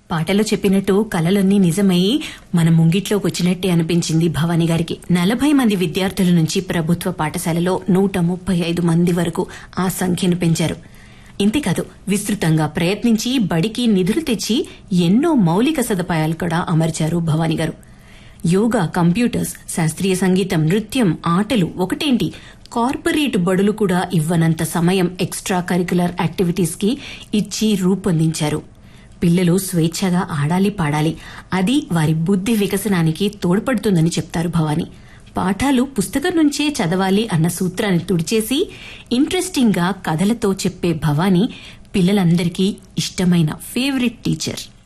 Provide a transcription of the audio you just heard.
పాటలో చెప్పినట్టు కలలన్నీ నిజమై మన ముంగిట్లోకి వచ్చినట్టే అనిపించింది భవానీ గారికి నలభై మంది విద్యార్థుల నుంచి ప్రభుత్వ పాఠశాలలో నూట ముప్పై ఐదు మంది వరకు ఆ సంఖ్యను పెంచారు ఇంతేకాదు విస్తృతంగా ప్రయత్నించి బడికి నిధులు తెచ్చి ఎన్నో మౌలిక సదుపాయాలు కూడా అమర్చారు భవానీ గారు యోగా కంప్యూటర్స్ శాస్త్రీయ సంగీతం నృత్యం ఆటలు ఒకటేంటి కార్పొరేట్ బడులు కూడా ఇవ్వనంత సమయం ఎక్స్ట్రా కరికులర్ యాక్టివిటీస్ కి ఇచ్చి రూపొందించారు పిల్లలు స్వేచ్ఛగా ఆడాలి పాడాలి అది వారి బుద్ధి వికసనానికి తోడ్పడుతుందని చెప్తారు భవానీ పాఠాలు పుస్తకం నుంచే చదవాలి అన్న సూత్రాన్ని తుడిచేసి ఇంట్రెస్టింగ్ గా కథలతో చెప్పే భవానీ పిల్లలందరికీ ఇష్టమైన ఫేవరెట్ టీచర్